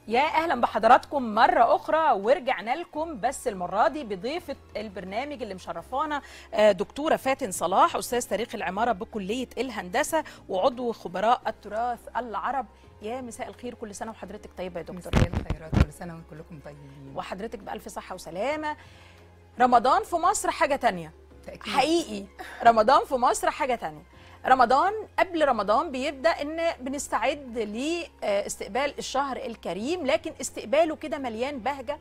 يا اهلا بحضراتكم مره اخرى ورجعنا لكم بس المره دي بضيفه البرنامج اللي مشرفانا آه، دكتوره فاتن صلاح استاذ تاريخ العماره بكليه الهندسه وعضو خبراء التراث العرب يا مساء الخير كل سنه وحضرتك طيبه يا دكتور مساء الخيرات كل سنه وكلكم طيبين وحضرتك بالف صحه وسلامه رمضان في مصر حاجه تانية تأكيد. حقيقي رمضان في مصر حاجه تانية رمضان قبل رمضان بيبدا ان بنستعد لاستقبال الشهر الكريم لكن استقباله كده مليان بهجه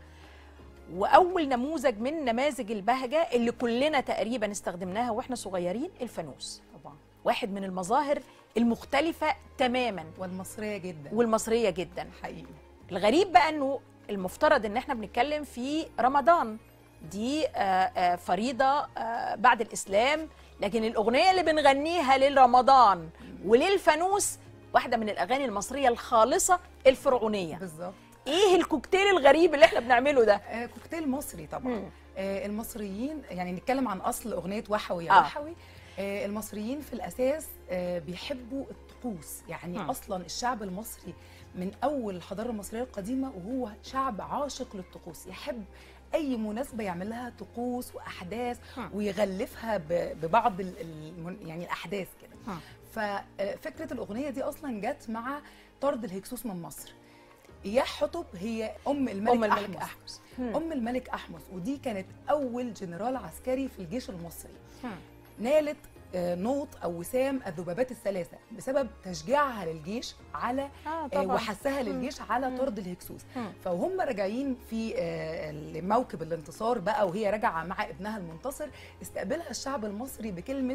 واول نموذج من نماذج البهجه اللي كلنا تقريبا استخدمناها واحنا صغيرين الفانوس طبعا واحد من المظاهر المختلفه تماما والمصريه جدا والمصريه جدا حقيقي الغريب بقى انه المفترض ان احنا بنتكلم في رمضان دي آه، آه، فريضه آه، بعد الاسلام لكن الاغنيه اللي بنغنيها للرمضان وللفانوس واحده من الاغاني المصريه الخالصه الفرعونيه بالظبط ايه الكوكتيل الغريب اللي احنا بنعمله ده آه كوكتيل مصري طبعا مم. آه المصريين يعني نتكلم عن اصل اغنيه وحوي يا آه. وحوي آه المصريين في الاساس آه بيحبوا الطقوس يعني مم. اصلا الشعب المصري من اول الحضاره المصريه القديمه وهو شعب عاشق للطقوس يحب اي مناسبه يعمل لها طقوس واحداث مم. ويغلفها ب- ببعض ال- المن- يعني الاحداث كده مم. ففكره الاغنيه دي اصلا جت مع طرد الهكسوس من مصر اياح حطب هي ام الملك, ام الملك أحمس. احمس مم. ام الملك احمس ودي كانت اول جنرال عسكري في الجيش المصري مم. نالت آه، نوط او وسام الذبابات الثلاثه بسبب تشجيعها للجيش على اه آه، طبعا وحثها للجيش على مم. طرد الهكسوس مم. فهم راجعين في آه، موكب الانتصار بقى وهي راجعه مع ابنها المنتصر استقبلها الشعب المصري بكلمه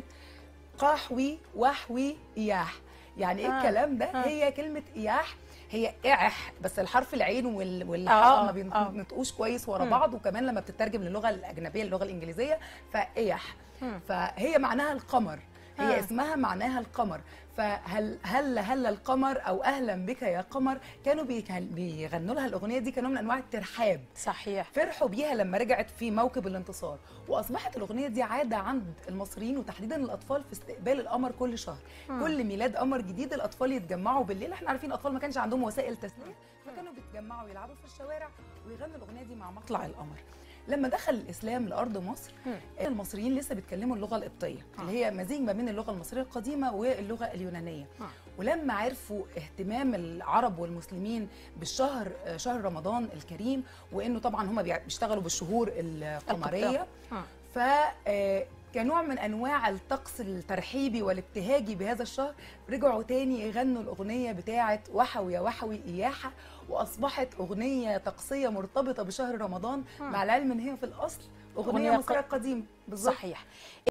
قاحوي وحوي اياح يعني ايه آه، الكلام ده آه. هي كلمه اياح هي اعح بس الحرف العين وال- آه، والحاء آه، ما آه. بينطقوش كويس ورا مم. بعض وكمان لما بتترجم للغه الاجنبيه اللغه الانجليزيه فايح مم. فهي معناها القمر هي آه. اسمها معناها القمر فهل هل هل القمر او اهلا بك يا قمر كانوا بيك- بيغنوا لها الاغنيه دي كنوع من انواع الترحاب صحيح فرحوا بيها لما رجعت في موكب الانتصار واصبحت الاغنيه دي عاده عند المصريين وتحديدا الاطفال في استقبال القمر كل شهر مم. كل ميلاد قمر جديد الاطفال يتجمعوا بالليل احنا عارفين الاطفال ما كانش عندهم وسائل تسليه فكانوا بيتجمعوا يلعبوا في الشوارع ويغنوا الاغنيه دي مع مطلع القمر لما دخل الاسلام لارض مصر مم. المصريين لسه بيتكلموا اللغه القبطيه آه. اللي هي مزيج ما بين اللغه المصريه القديمه واللغه اليونانيه آه. ولما عرفوا اهتمام العرب والمسلمين بالشهر آه، شهر رمضان الكريم وانه طبعا هم بيشتغلوا بالشهور القمريه آه. ف آه، كنوع من انواع الطقس الترحيبي والابتهاجي بهذا الشهر رجعوا تاني يغنوا الاغنيه بتاعه وحوي يا وحوي اياحه واصبحت اغنيه طقسيه مرتبطه بشهر رمضان آه. مع العلم ان هي في الاصل اغنيه, أغنية مصريه ق- قديمه بالظبط صحيح